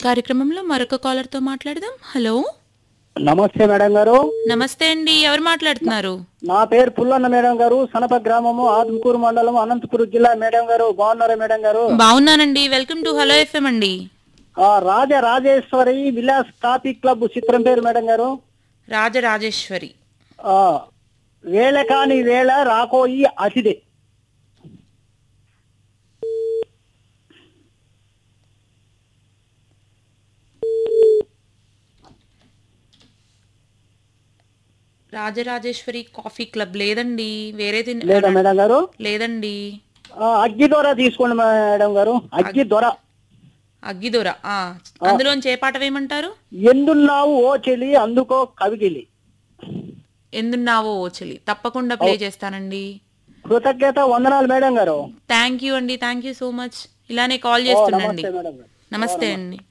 కార్యక్రమంలో మరొక కాలర్తో మాట్లాడదాం హలో నమస్తే మేడం గారు నమస్తే అండి ఎవరు మాట్లాడుతున్నారు నా పేరు పుల్లన్న మేడం గారు సనప గ్రామము ఆత్మకూరు మండలం అనంతపురం జిల్లా మేడం గారు బాగున్నారా మేడం గారు బాగున్నానండి వెల్కమ్ టు హలో ఎఫ్ఎం అండి ఆ రాజ రాజేశ్వరి విలాస్ కాఫీ క్లబ్ చిత్రం పేరు మేడం గారు రాజరాజేశ్వరి ఆ వేళ కాని వేళ రాకోయి అతిథి రాజరాజేశ్వరి కాఫీ క్లబ్ లేదండి వేరే తిన్- లేదా మేడం గారు లేదండి ఆ, అగ్గి దొర తీసుకోండి మేడం గారు అగ్గి దొర అగ్గిదొర ఆ అందులోంచి ఏ పాట వేయమంటారు ఎందున్నావు ఓ చెలి అందుకో కవిగిలి ఎందున్నావో ఓ చెల్లి తప్పకుండా ప్లే చేస్తానండి కృతజ్ఞత వందనాలు మేడం గారు థ్యాంక్ యూ అండి థ్యాంక్ యూ సో మచ్ ఇలానే కాల్ చేస్తుండండి నమస్తే మేడం గారు నమస్తే అండి